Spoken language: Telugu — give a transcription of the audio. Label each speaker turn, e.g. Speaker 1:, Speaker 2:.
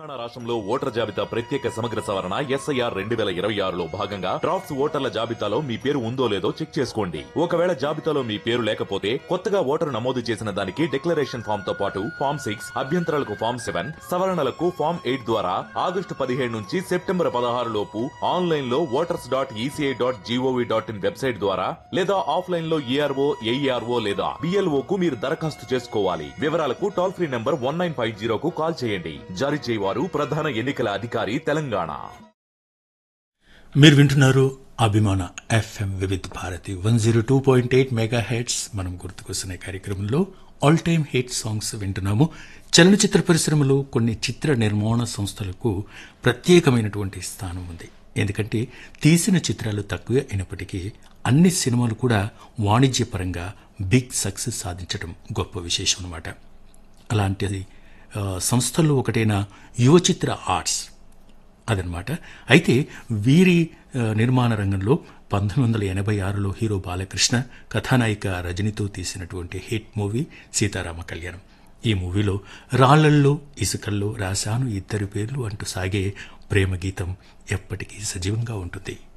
Speaker 1: తెలంగాణ రాష్ట్రంలో ఓటర్ జాబితా ప్రత్యేక సమగ్ర సవరణ ఎస్ఐఆర్ రెండు వేల ఇరవై ఆరులో భాగంగా డ్రాఫ్ట్స్ ఓటర్ల జాబితాలో మీ పేరు ఉందో లేదో చెక్ చేసుకోండి ఒకవేళ జాబితాలో మీ పేరు లేకపోతే కొత్తగా ఓటరు నమోదు చేసిన దానికి డిక్లరేషన్ ఫామ్ తో పాటు ఫామ్ సిక్స్ అభ్యంతరాలకు ఫామ్ సెవెన్ సవరణలకు ఫామ్ ఎయిట్ ద్వారా ఆగస్టు పదిహేడు నుంచి సెప్టెంబర్ పదహారు లోపు ఆన్లైన్ లో voters dot ECI dot GOV dot in website ద్వారా లేదా ఆఫ్లైన్ లో ఏఆర్ఓ ఏఈఆర్ఓ లేదా బిఎల్ఓ కు మీరు దరఖాస్తు చేసుకోవాలి వివరాలకు toll free number one nine five జీరోకు కాల్ చేయండి జారీ చేయవారు ప్రధాన ఎన్నికల అధికారి తెలంగాణ
Speaker 2: మీరు వింటున్నారు అభిమాన FM Vividh Bharati one zero two point eight mega heads మనం గుర్తుకొస్తున్న కార్యక్రమంలో ఆల్ టైమ్ హిట్ సాంగ్స్ వింటున్నాము చలనచిత్ర పరిశ్రమలో కొన్ని చిత్ర నిర్మాణ సంస్థలకు ప్రత్యేకమైనటువంటి స్థానం ఉంది ఎందుకంటే తీసిన చిత్రాలు తక్కువే అయినప్పటికీ అన్ని సినిమాలు కూడా వాణిజ్యపరంగా బిగ్ సక్సెస్ సాధించడం గొప్ప విశేషం అన్నమాట అలాంటిది ఆ, సంస్థల్లో ఒకటైన యువచిత్ర ఆర్ట్స్ అదనమాట అయితే వీరి ఆ, నిర్మాణ రంగంలో పంతొమ్మిది వందల ఎనభై ఆరులో హీరో బాలకృష్ణ కథానాయిక రజనితో తీసినటువంటి హిట్ మూవీ సీతారామ కళ్యాణం ఈ మూవీలో రాళ్లల్లో ఇసుకల్లో రాశాను ఇద్దరి పేర్లు అంటూ సాగే ప్రేమ గీతం ఎప్పటికీ సజీవంగా ఉంటుంది